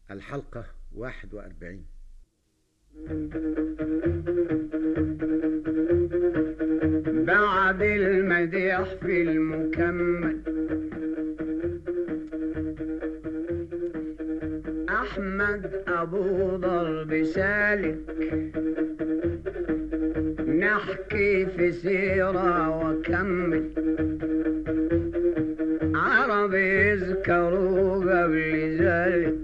الحلقة 41 بعد المديح في المكمل أحمد أبو ضرب سالك نحكي في سيرة وكمل عرب يذكروا قبل ذلك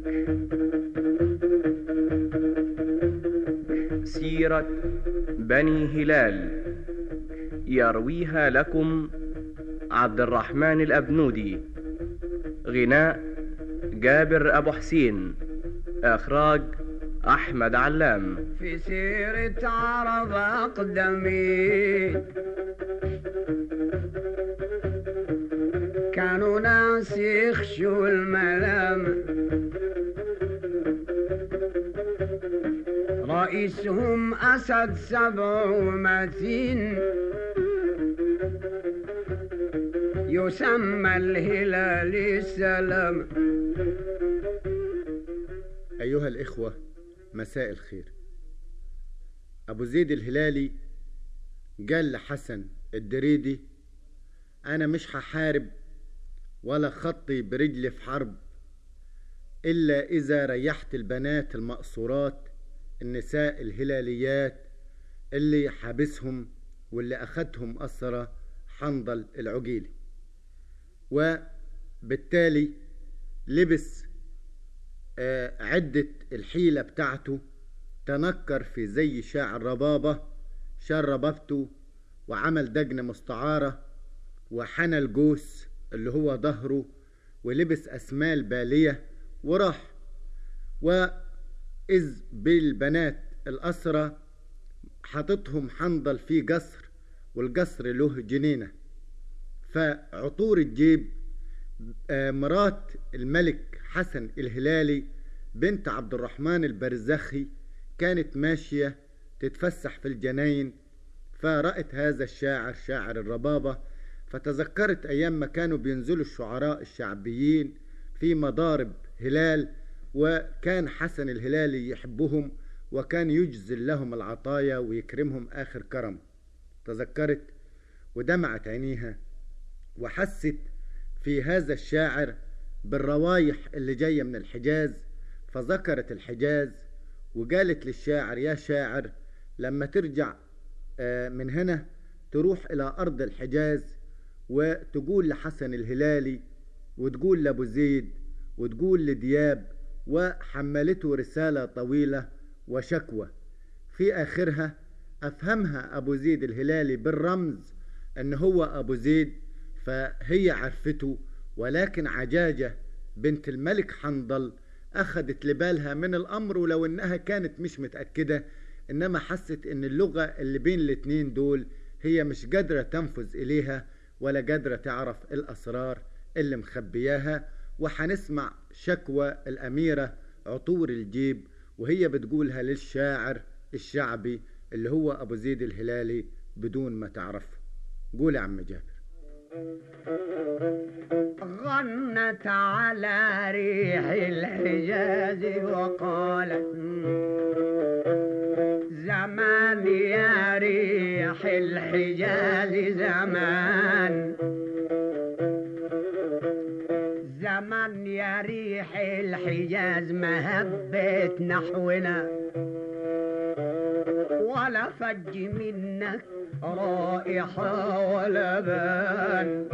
سيرة بني هلال يرويها لكم عبد الرحمن الأبنودي غناء جابر أبو حسين إخراج أحمد علام في سيرة عرب أقدمين كانوا ناس يخشوا الملام رئيسهم أسد سبع ومتين يسمى الهلال السلام أيها الإخوة مساء الخير أبو زيد الهلالي قال لحسن الدريدي أنا مش هحارب ولا خطي برجلي في حرب إلا إذا ريحت البنات المقصورات النساء الهلاليات اللي حابسهم واللي أخدهم أسرى حنظل العجيلي وبالتالي لبس آه، عدة الحيلة بتاعته تنكر في زي شاعر ربابة شال ربابته وعمل دجن مستعارة وحنى الجوس اللي هو ظهره ولبس أسمال بالية وراح وإذ بالبنات الأسرة حاططهم حنظل في قصر والقصر له جنينة فعطور الجيب آه، مرات الملك حسن الهلالي بنت عبد الرحمن البرزخي كانت ماشية تتفسح في الجناين فرأت هذا الشاعر شاعر الربابة فتذكرت أيام ما كانوا بينزلوا الشعراء الشعبيين في مضارب هلال وكان حسن الهلالي يحبهم وكان يجزل لهم العطايا ويكرمهم آخر كرم تذكرت ودمعت عينيها وحست في هذا الشاعر بالروايح اللي جاية من الحجاز فذكرت الحجاز وقالت للشاعر يا شاعر لما ترجع آه، من هنا تروح إلى أرض الحجاز وتقول لحسن الهلالي وتقول لأبو زيد وتقول لدياب وحملته رسالة طويلة وشكوى في آخرها أفهمها أبو زيد الهلالي بالرمز أن هو أبو زيد فهي عرفته ولكن عجاجة بنت الملك حنظل أخذت لبالها من الأمر ولو إنها كانت مش متأكدة إنما حست إن اللغة اللي بين الاتنين دول هي مش قادرة تنفذ إليها ولا قادرة تعرف الأسرار اللي مخبياها وحنسمع شكوى الأميرة عطور الجيب وهي بتقولها للشاعر الشعبي اللي هو أبو زيد الهلالي بدون ما تعرفه قول يا عم جابر غنت على ريح الحجاز وقالت زمان يا ريح الحجاز زمان زمان يا ريح الحجاز ما هبت نحونا ولا فج منك رائحة ولا بان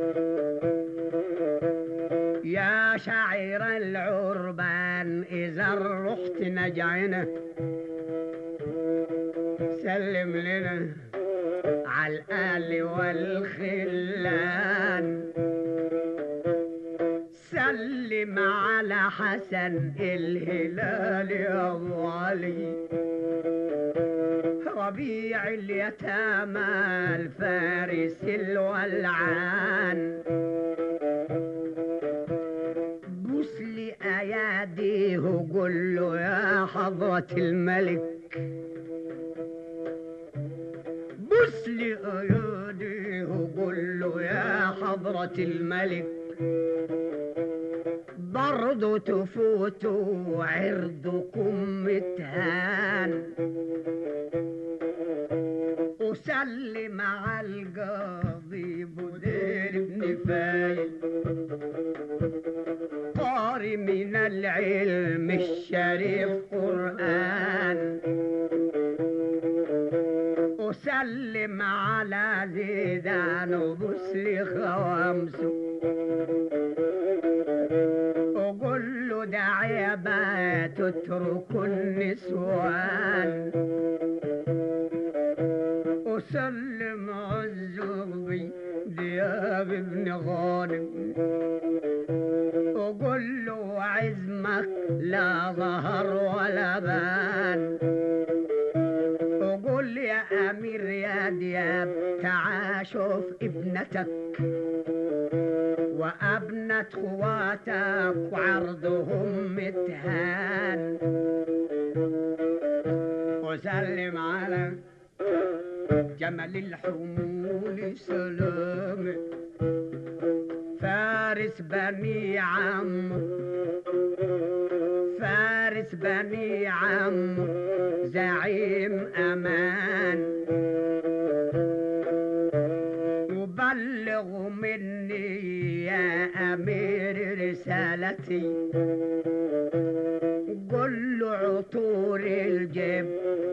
يا شاعر العربان إذا رحت نجعنا سلم لنا على الآل والخلان سلم على حسن الهلال يا أبو علي ربيع اليتامى الفارس الولعان بوس لي اياديه وقول له يا حضرة الملك بوس لي اياديه وقول له يا حضرة الملك برضو تفوتوا عرضكم متهان وسلم على القاضي بدير بن فايل قاري من العلم الشريف قرآن وسلم على زيدان وبسلي خوامسه وقول له ده عيبة تتركوا النسوان وسلم عالزغبي دياب ابن غانم وقول له عزمك لا ظهر ولا بان وقول يا امير يا دياب تعال شوف ابنتك وابنة خواتك وعرضهم متهان وسلم على جمل الحمول سلام فارس بني عم فارس بني عم زعيم امان وبلغ مني يا امير رسالتي قل له عطور الجيب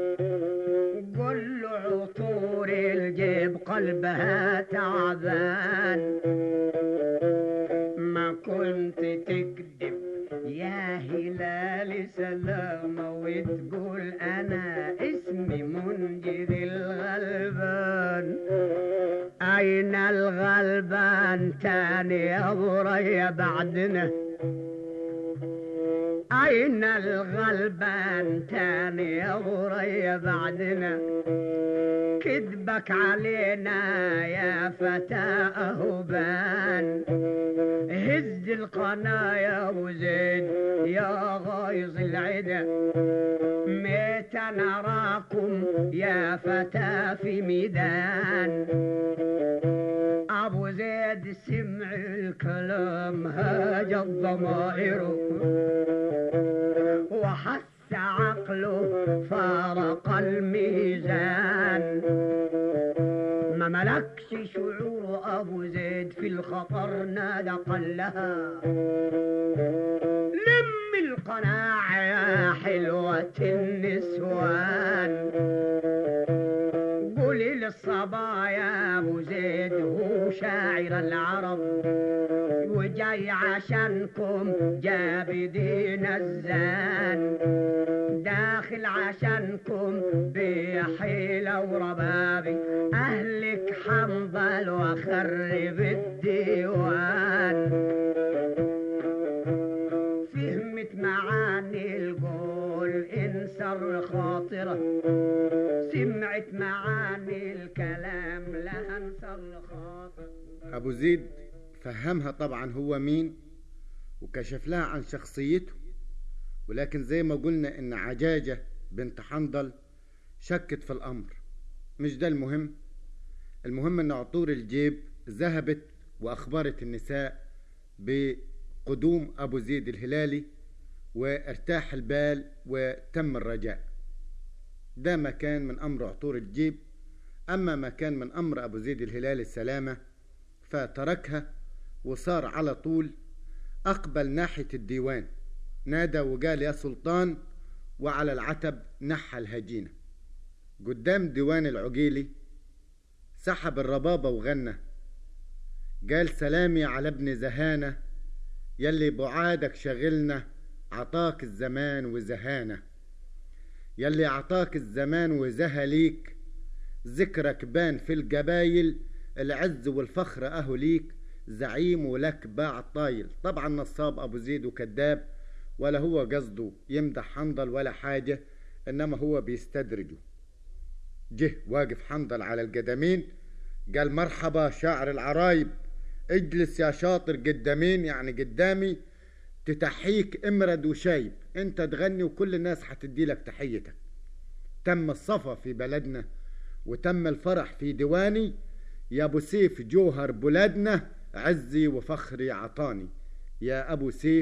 قل له عطور الجيب قلبها تعبان ما كنت تكذب يا هلال سلامة وتقول أنا اسمي منجد الغلبان أين الغلبان تاني يا بريا بعدنا أين الغلبان تاني يا بريا بعدنا كذبك علينا يا فتى أهبان هز القناة يا أبو زيد يا غايظ العدا ميت نراكم يا فتى في ميدان أبو زيد سمع الكلام هاج الضمائر وحس عقله فارق الميزان ما ملكش شعور أبو زيد في الخطر نادى قلها لم القناع يا حلوة النسوان قولي للصبايا أبو زيد هو شاعر العرب وجاي عشانكم جابدين الزان داخل عشانكم بحيلة وربابي أهلك حنظل وخرب الديوان فهمت معاني القول انسر خاطرة سمعت معاني الكلام لها انسر خاطر أبو زيد فهمها طبعا هو مين وكشف لها عن شخصيته ولكن زي ما قلنا إن عجاجة بنت حنظل شكت في الأمر مش ده المهم المهم إن عطور الجيب ذهبت وأخبرت النساء بقدوم أبو زيد الهلالي وارتاح البال وتم الرجاء ده ما كان من أمر عطور الجيب أما ما كان من أمر أبو زيد الهلالي السلامة فتركها وصار على طول أقبل ناحية الديوان نادى وقال يا سلطان وعلى العتب نحى الهجينة قدام ديوان العقيلي سحب الربابة وغنى قال سلامي على ابن زهانة يلي بعادك شغلنا عطاك الزمان وزهانة يلي عطاك الزمان وزهى ليك ذكرك بان في الجبايل العز والفخر اهو ليك زعيم ولك باع طايل طبعا نصاب ابو زيد وكذاب ولا هو قصده يمدح حنظل ولا حاجة انما هو بيستدرجه جه واقف حنظل على القدمين قال مرحبا شاعر العرايب اجلس يا شاطر قدامين يعني قدامي تتحيك امرد وشايب انت تغني وكل الناس هتدي لك تحيتك تم الصفا في بلدنا وتم الفرح في ديواني يا ابو سيف جوهر بلادنا عزي وفخري عطاني يا ابو سيف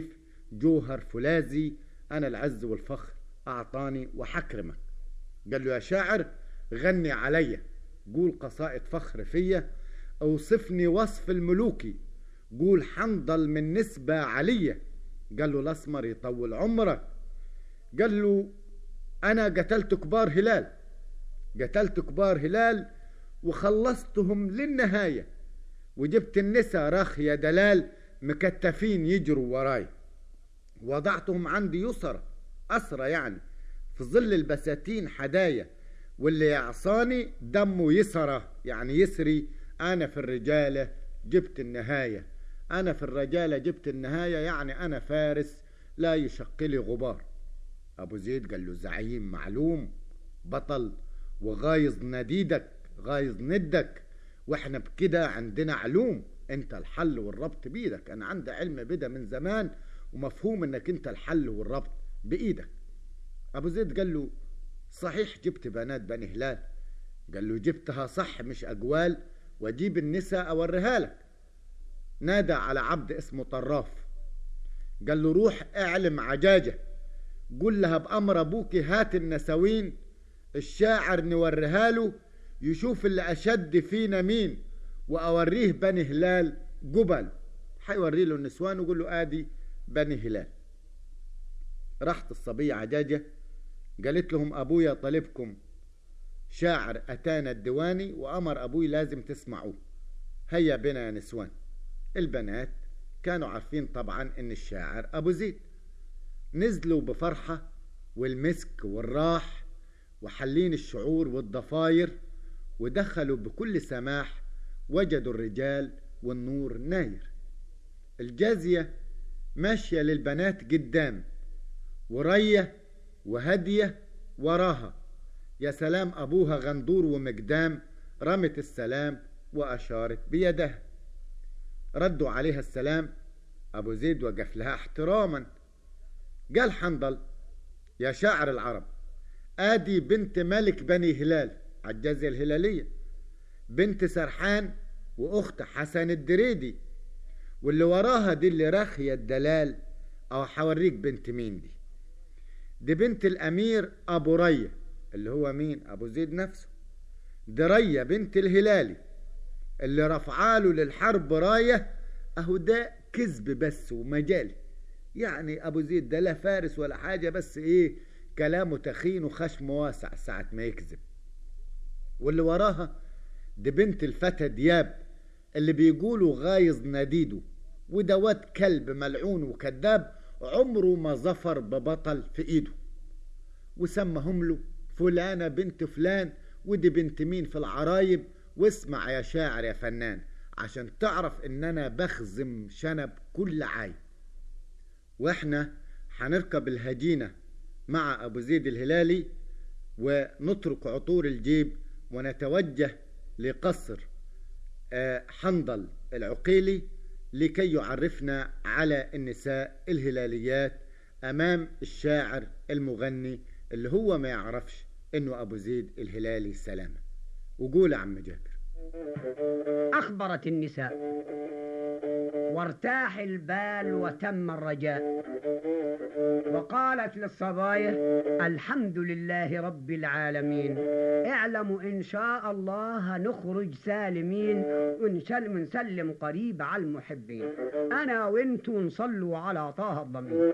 جوهر فولاذي أنا العز والفخر أعطاني وحكرمك قال له يا شاعر غني عليا قول قصائد فخر فيا اوصفني وصف الملوكي قول حنظل من نسبة علية قال له الأسمر يطول عمرك قال له أنا قتلت كبار هلال قتلت كبار هلال وخلصتهم للنهاية وجبت النساء راخ يا دلال مكتفين يجروا وراي وضعتهم عندي يسرى أسرى يعني في ظل البساتين حدايا واللي يعصاني دمه يسرى يعني يسري أنا في الرجالة جبت النهاية أنا في الرجالة جبت النهاية يعني أنا فارس لا يشق لي غبار أبو زيد قال له زعيم معلوم بطل وغايظ نديدك غايظ ندك واحنا بكده عندنا علوم انت الحل والربط بايدك انا عندي علم بدا من زمان ومفهوم انك انت الحل والربط بايدك ابو زيد قال له صحيح جبت بنات بني هلال قال له جبتها صح مش اجوال واجيب النساء اوريها لك نادى على عبد اسمه طراف قال له روح اعلم عجاجه قول لها بامر ابوك هات النسوين الشاعر نوريها له يشوف اللي اشد فينا مين واوريه بني هلال جبل حيوري له النسوان ويقول له ادي بني هلال راحت الصبية عجاجة قالت لهم أبويا طالبكم شاعر أتانا الديواني وأمر أبوي لازم تسمعوه هيا بنا يا نسوان البنات كانوا عارفين طبعا إن الشاعر أبو زيد نزلوا بفرحة والمسك والراح وحلين الشعور والضفاير ودخلوا بكل سماح وجدوا الرجال والنور ناير الجازية ماشية للبنات قدام ورية وهدية وراها يا سلام أبوها غندور ومقدام رمت السلام وأشارت بيدها ردوا عليها السلام أبو زيد وقف لها احتراما قال حنظل يا شاعر العرب آدي بنت ملك بني هلال عجازة الهلالية بنت سرحان وأخت حسن الدريدي واللي وراها دي اللي راخية الدلال أو حوريك بنت مين دي دي بنت الأمير أبو رية اللي هو مين أبو زيد نفسه دي رية بنت الهلالي اللي رفعاله للحرب راية أهو ده كذب بس ومجالي يعني أبو زيد ده لا فارس ولا حاجة بس إيه كلامه تخين وخشمه واسع ساعة ما يكذب واللي وراها دي بنت الفتى دياب اللي بيقولوا غايظ نديده وده واد كلب ملعون وكذاب عمره ما ظفر ببطل في ايده وسمهم له فلانة بنت فلان ودي بنت مين في العرايب واسمع يا شاعر يا فنان عشان تعرف ان انا بخزم شنب كل عايب واحنا هنركب الهجينة مع ابو زيد الهلالي ونترك عطور الجيب ونتوجه لقصر حنظل العقيلي لكي يعرفنا على النساء الهلاليات امام الشاعر المغني اللي هو ما يعرفش انه ابو زيد الهلالي سلامه وقول يا عم جابر أخبرت النساء وارتاح البال وتم الرجاء وقالت للصبايا الحمد لله رب العالمين اعلموا إن شاء الله نخرج سالمين ونسلم, ونسلم قريب على المحبين أنا وانتوا نصلوا على طه الضمير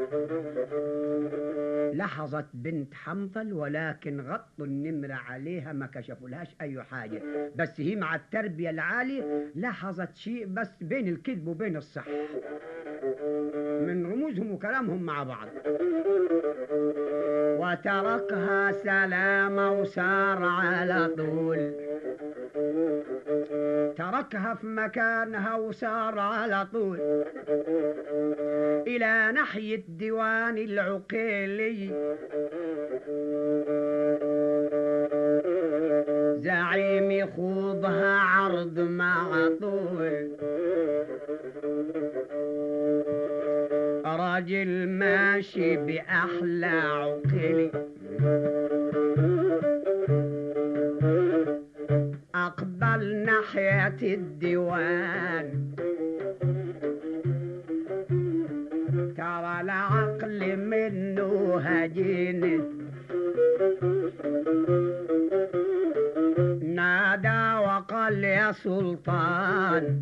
لحظت بنت حنظل ولكن غطوا النمرة عليها ما كشفولهاش أي حاجة بس هي مع التربية العالية لاحظت شيء بس بين الكذب وبين الصح من رموزهم وكلامهم مع بعض وتركها سلامة وسار على طول تركها في مكانها وسار على طول إلى ناحية ديوان العقيلي زعيم يخوضها عرض مع طول راجل ماشي بأحلى عقلي أقبل ناحية الديوان ترى ولا عقل منه هجين نادى وقال يا سلطان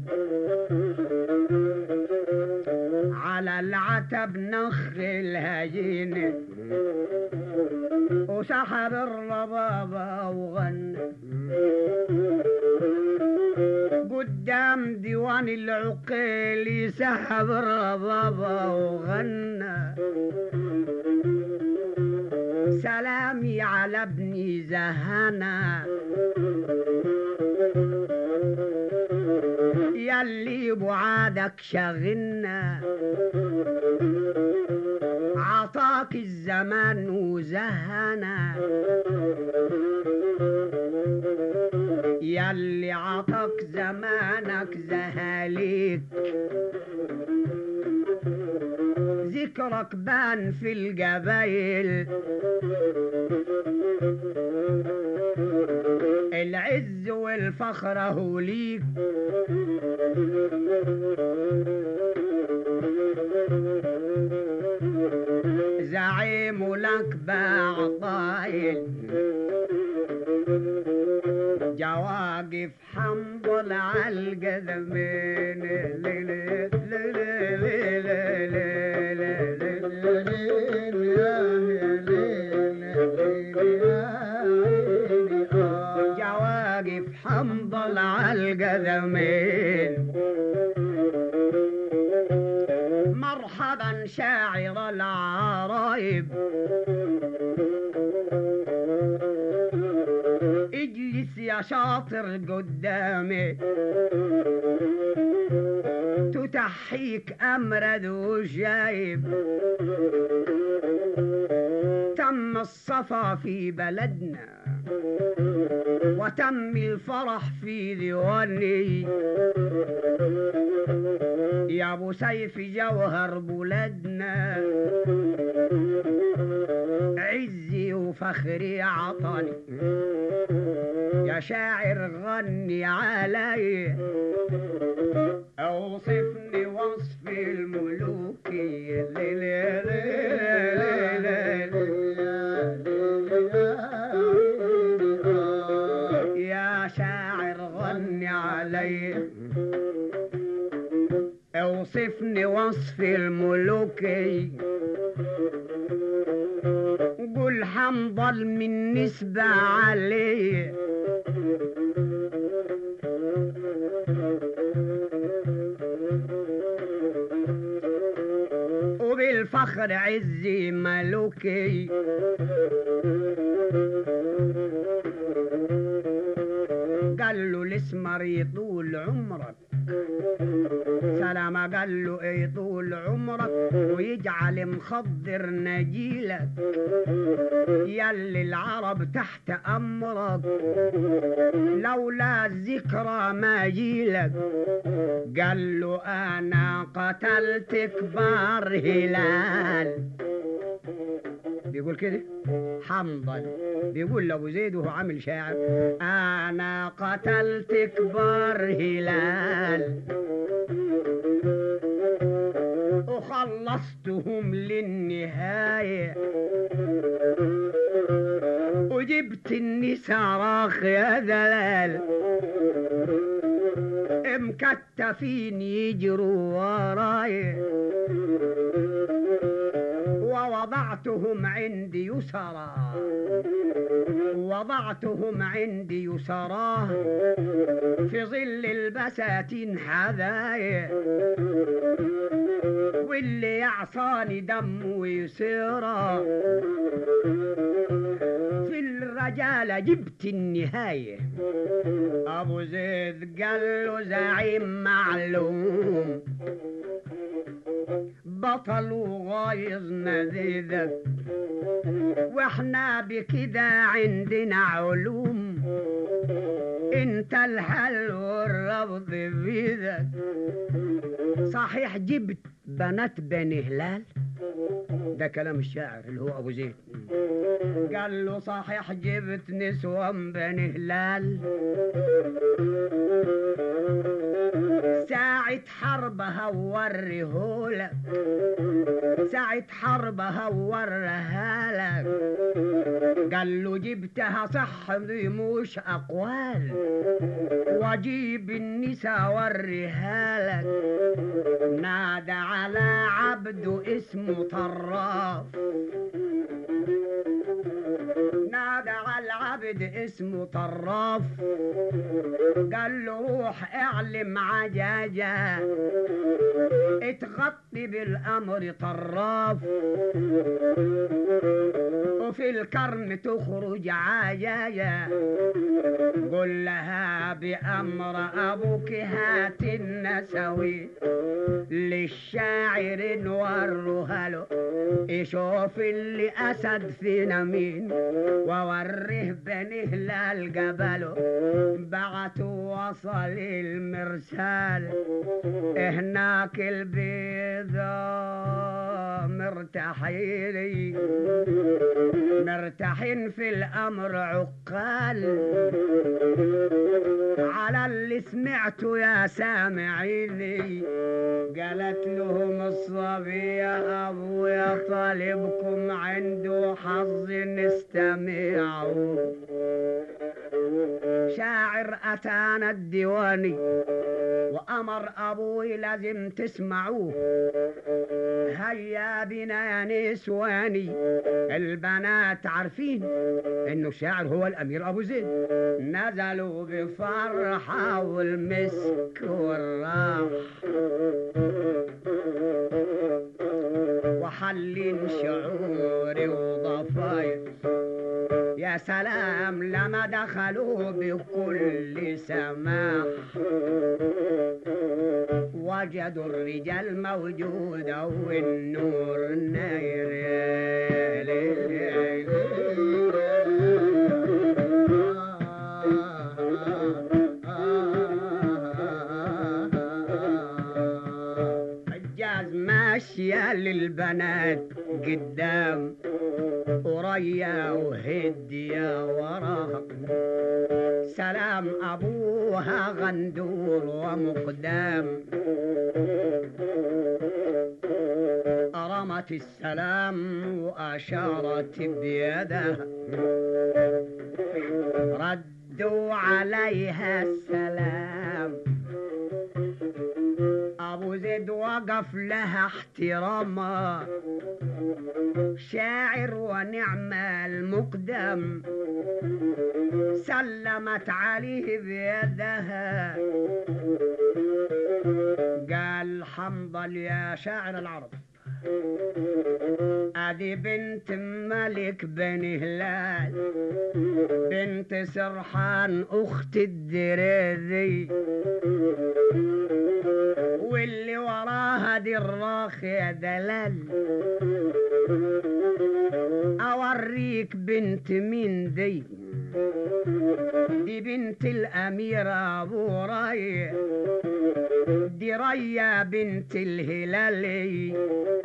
على العتب نخ الهجين وسحب الربابة وغنى قدام ديوان العقيل سحب الربابة وغنى سلامي على ابني زهنا يلي بعادك شغلنا عطاك الزمان وزهنا يلي عطاك زمانك زهاليك ذكرك بان في الجبايل العز والفخر هو ليك زعيم لك بعطايل جواقف حنظل عالقدمين جواقف حنظل عالقدمين مرحبا شاعر العرايب اجلس يا شاطر قدامي تتحيك امرد وشايب تم الصفا في بلدنا وتم الفرح في ديواني يا ابو سيف جوهر بلادنا عزي وفخري عطني يا شاعر غني علي اوصفني وصف الملوكي يا شاعر غني علي اوصفني وصف الملوكي قول حنظل من نسبة عليه وبالفخر عزي ملوكي قال له الاسمر يطول عمرك سلام قال له يطول عمرك ويجعل مخضر نجيلك يلي العرب تحت امرك لولا الذكرى ما جيلك قال له انا قتلت كبار هلال بيقول كده حنظل بيقول لابو زيد وهو عامل شاعر انا قتلت كبار هلال وخلصتهم للنهاية وجبت النساء راخ يا دلال مكتفين يجروا وراي ووضعتهم عندي يسرى وضعتهم عندي يسراه في ظل البساتين حذايا واللي يعصاني دم ويسيرا في الرجالة جبت النهاية أبو زيد قال له زعيم معلوم بطل وغايظ نزيدك واحنا بكده عندنا علوم انت الحل والرفض بيدك صحيح جبت بنات بني هلال ده كلام الشاعر اللي هو ابو زيد قال له صحيح جبت نسوان بني هلال ساعة حربها ووريهولك ساعة حربها ووريها لك قال له جبتها صح دي مش أقوال واجيب النساء وريها لك نادى على عبد اسمه طراف نادى على العبد اسمه طراف قال له روح اعلم عجاجة اتغطي بالامر طراف وفي الكرم تخرج عجاجة قل لها بأمر أبوك هات النسوي للشاعر نوروها له يشوف اللي أسد فينا مين ووريه بنيه للجبل بعتوا وصل المرسال هناك البيضة مرتاحين مرتاحين في الأمر عقال على اللي سمعته يا سامعيني قالت لهم الصبية أبويا طالبكم عنده حظ نستمعوا شاعر أتانا الديواني وأمر أبوي لازم تسمعوه هيا بنا يا نسواني البنات عارفين انه الشاعر هو الامير ابو زيد نزلوا بفرحة والمسك والراح وحلين شعوري وضفاير يا سلام لما دخلوا بكل سماح وجدوا الرجال موجودة والنور ناير يا ليل حجاز ماشية للبنات قدام وريا وهدية وراها سلام أبوها غندور ومقدام رمت السلام وأشارت بيدها ردوا عليها السلام أبو زيد وقف لها احتراما شاعر ونعم المقدم سلمت عليه بيدها قال حنظل يا شاعر العرب ادي بنت ملك بن هلال بنت سرحان اخت الدريذي واللي وراها دي الراخ يا دلال اوريك بنت مين دي دي بنت الامير ابو راي دي ريا بنت الهلالي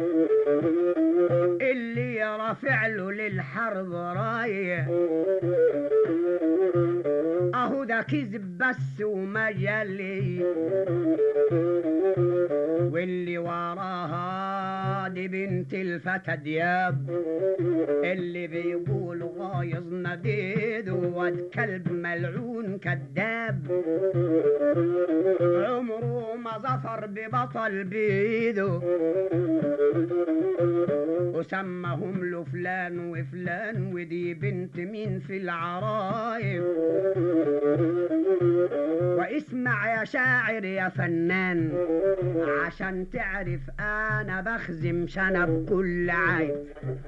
اللي رافع له للحرب رايه اهو ده كذب بس ومجلي واللي وراها دي بنت الفتى دياب اللي بيقول غايظ نديد واد كلب ملعون كذاب عمره ما ظفر ببطل بيده وسمهم له فلان وفلان ودي بنت مين في العرايب واسمع يا شاعر يا فنان عشان تعرف انا بخزم شنب كل عيب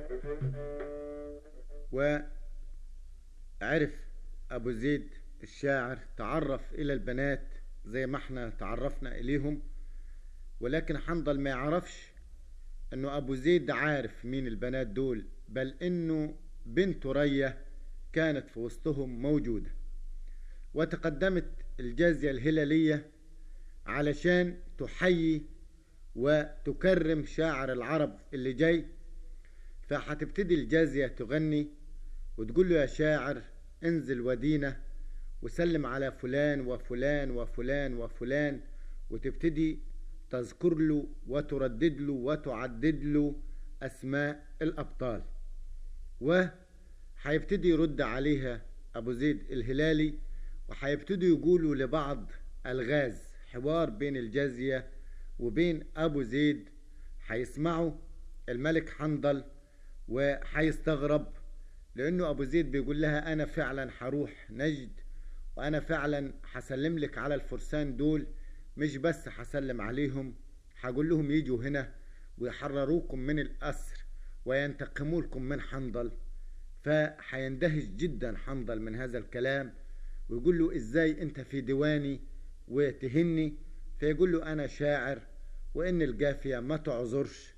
وعرف أبو زيد الشاعر تعرف إلى البنات زي ما احنا تعرفنا إليهم ولكن حنظل ما يعرفش انه ابو زيد عارف مين البنات دول بل انه بنت رية كانت في وسطهم موجودة وتقدمت الجازية الهلالية علشان تحيي وتكرم شاعر العرب اللي جاي فهتبتدي الجازية تغني وتقول له يا شاعر انزل ودينا وسلم على فلان وفلان وفلان وفلان وتبتدي تذكر له وتردد له وتعدد له أسماء الأبطال وهيبتدي يرد عليها أبو زيد الهلالي وهيبتدوا يقولوا لبعض الغاز حوار بين الجازية وبين أبو زيد هيسمعوا الملك حنظل وهيستغرب لأنه أبو زيد بيقول لها أنا فعلا هروح نجد وأنا فعلا هسلم لك على الفرسان دول مش بس هسلم عليهم هقول لهم يجوا هنا ويحرروكم من الأسر وينتقموا لكم من حنظل فهيندهش جدا حنظل من هذا الكلام ويقول له ازاي انت في ديواني وتهني فيقول له انا شاعر وان الجافية ما تعذرش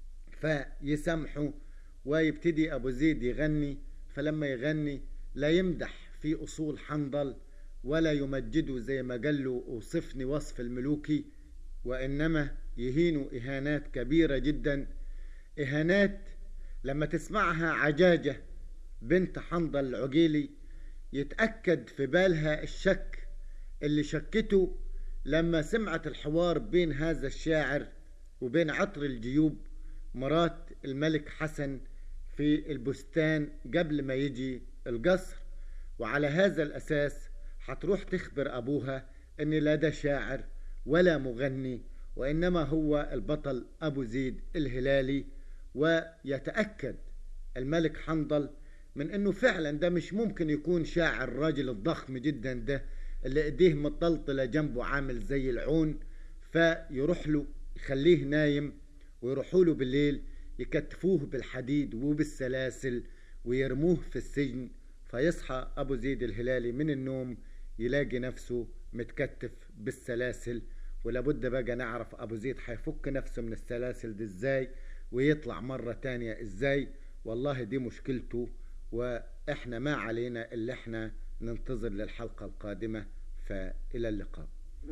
فيسامحه ويبتدي ابو زيد يغني فلما يغني لا يمدح في اصول حنظل ولا يمجده زي ما قال له اوصفني وصف الملوكي وانما يهينه اهانات كبيره جدا اهانات لما تسمعها عجاجه بنت حنظل العقيلي يتاكد في بالها الشك اللي شكته لما سمعت الحوار بين هذا الشاعر وبين عطر الجيوب مرات الملك حسن في البستان قبل ما يجي القصر وعلى هذا الأساس هتروح تخبر أبوها إن لا ده شاعر ولا مغني وإنما هو البطل أبو زيد الهلالي ويتأكد الملك حنظل من إنه فعلا ده مش ممكن يكون شاعر الراجل الضخم جدا ده اللي ايديه مطلطلة جنبه عامل زي العون فيروح له يخليه نايم ويروحوا له بالليل يكتفوه بالحديد وبالسلاسل ويرموه في السجن فيصحى أبو زيد الهلالي من النوم يلاقي نفسه متكتف بالسلاسل ولابد بقى نعرف أبو زيد هيفك نفسه من السلاسل دي ازاي ويطلع مرة تانية ازاي والله دي مشكلته واحنا ما علينا اللي احنا ننتظر للحلقة القادمة فإلى اللقاء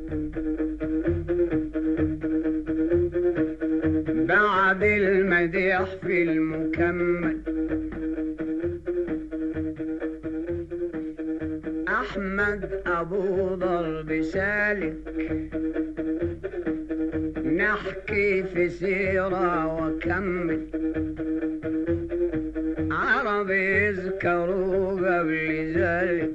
بعد المديح في المكمل أحمد أبو ضرب سالك نحكي في سيرة وكمل عرب يذكروا قبل ذلك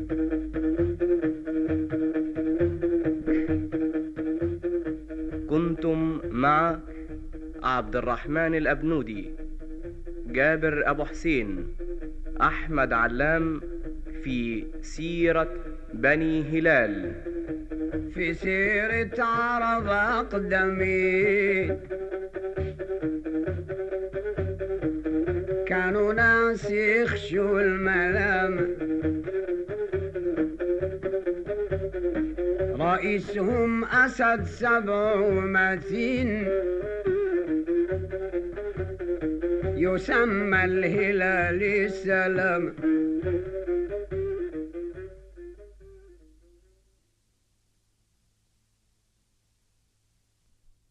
كنتم مع عبد الرحمن الأبنودي جابر أبو حسين أحمد علام في سيرة بني هلال في سيرة عرب أقدمين كانوا ناس يخشوا الملام رئيسهم أسد سبع متين يسمى الهلال السلام